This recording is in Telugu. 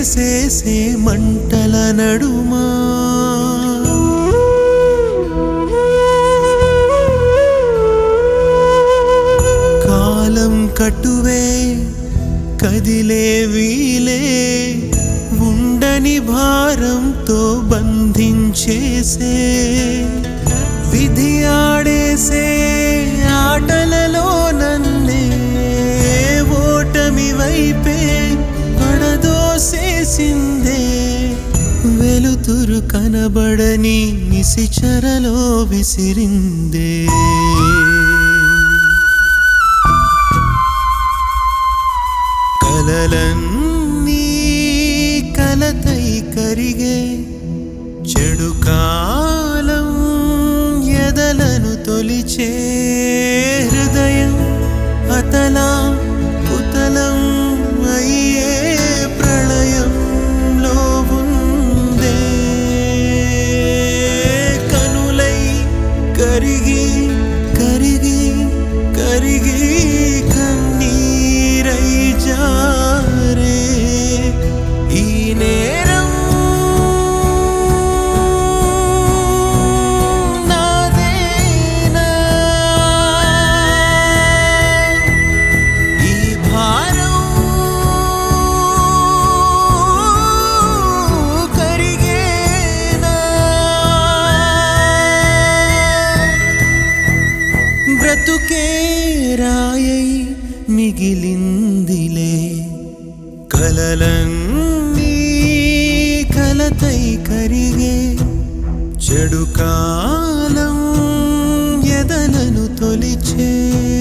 వేసేసే మంటల నడుమా కాలం కట్టువే కదిలే వీలే ఉండని భారంతో బంధించేసే విధి ఆడేసే ఆటలలో నన్నే ఓటమి వైపే పడదోసేసిందే వెలుతురు కనబడని నిశిచరలో విసిరిందే కలలన్నీ కలతై కరిగే చెడు కాలం ఎదలను తొలిచే హృదయం అతలా కుతలం అయ్యే ప్రళయంలో ఉందే కనులై కరిగి కరిగి కరిగి కన్నీరై జారే ఈ నేరం నాదేనా ఈ భారం కరిగేనా బ్రతుకే రాయై మిగిలిందిలే కలలన్నీ కలతై కరిగే చెడు కాలం ఎదలను తొలిచే